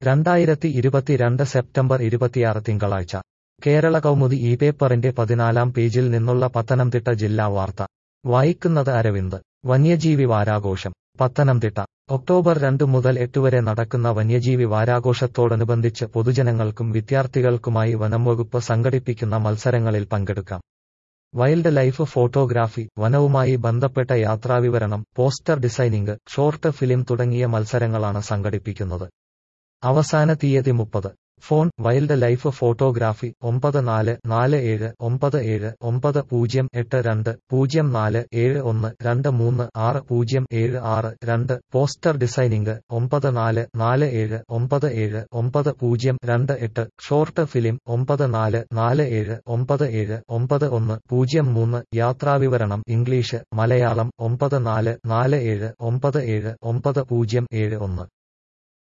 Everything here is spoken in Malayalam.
രണ്ടായിരത്തി ഇരുപത്തിരണ്ട് സെപ്റ്റംബർ ഇരുപത്തിയാറ് തിങ്കളാഴ്ച കേരള കൗമുദി ഈ പേപ്പറിന്റെ പതിനാലാം പേജിൽ നിന്നുള്ള പത്തനംതിട്ട ജില്ലാ വാർത്ത വായിക്കുന്നത് അരവിന്ദ് വന്യജീവി വാരാഘോഷം പത്തനംതിട്ട ഒക്ടോബർ രണ്ട് മുതൽ എട്ട് വരെ നടക്കുന്ന വന്യജീവി വാരാഘോഷത്തോടനുബന്ധിച്ച് പൊതുജനങ്ങൾക്കും വിദ്യാർത്ഥികൾക്കുമായി വനംവകുപ്പ് സംഘടിപ്പിക്കുന്ന മത്സരങ്ങളിൽ പങ്കെടുക്കാം വൈൽഡ് ലൈഫ് ഫോട്ടോഗ്രാഫി വനവുമായി ബന്ധപ്പെട്ട യാത്രാവിവരണം പോസ്റ്റർ ഡിസൈനിംഗ് ഷോർട്ട് ഫിലിം തുടങ്ങിയ മത്സരങ്ങളാണ് സംഘടിപ്പിക്കുന്നത് അവസാന തീയതി മുപ്പത് ഫോൺ വൈൽഡ് ലൈഫ് ഫോട്ടോഗ്രാഫി ഒമ്പത് നാല് നാല് ഏഴ് ഒമ്പത് ഏഴ് ഒമ്പത് പൂജ്യം എട്ട് രണ്ട് പൂജ്യം നാല് ഏഴ് ഒന്ന് രണ്ട് മൂന്ന് ആറ് പൂജ്യം ഏഴ് ആറ് രണ്ട് പോസ്റ്റർ ഡിസൈനിംഗ് ഒമ്പത് നാല് നാല് ഏഴ് ഒമ്പത് ഏഴ് ഒമ്പത് പൂജ്യം രണ്ട് എട്ട് ഷോർട്ട് ഫിലിം ഒമ്പത് നാല് നാല് ഏഴ് ഒമ്പത് ഏഴ് ഒമ്പത് ഒന്ന് പൂജ്യം മൂന്ന് യാത്രാവിവരണം ഇംഗ്ലീഷ് മലയാളം ഒമ്പത് നാല് നാല് ഏഴ് ഒമ്പത് ഏഴ് ഒമ്പത് പൂജ്യം ഏഴ് ഒന്ന്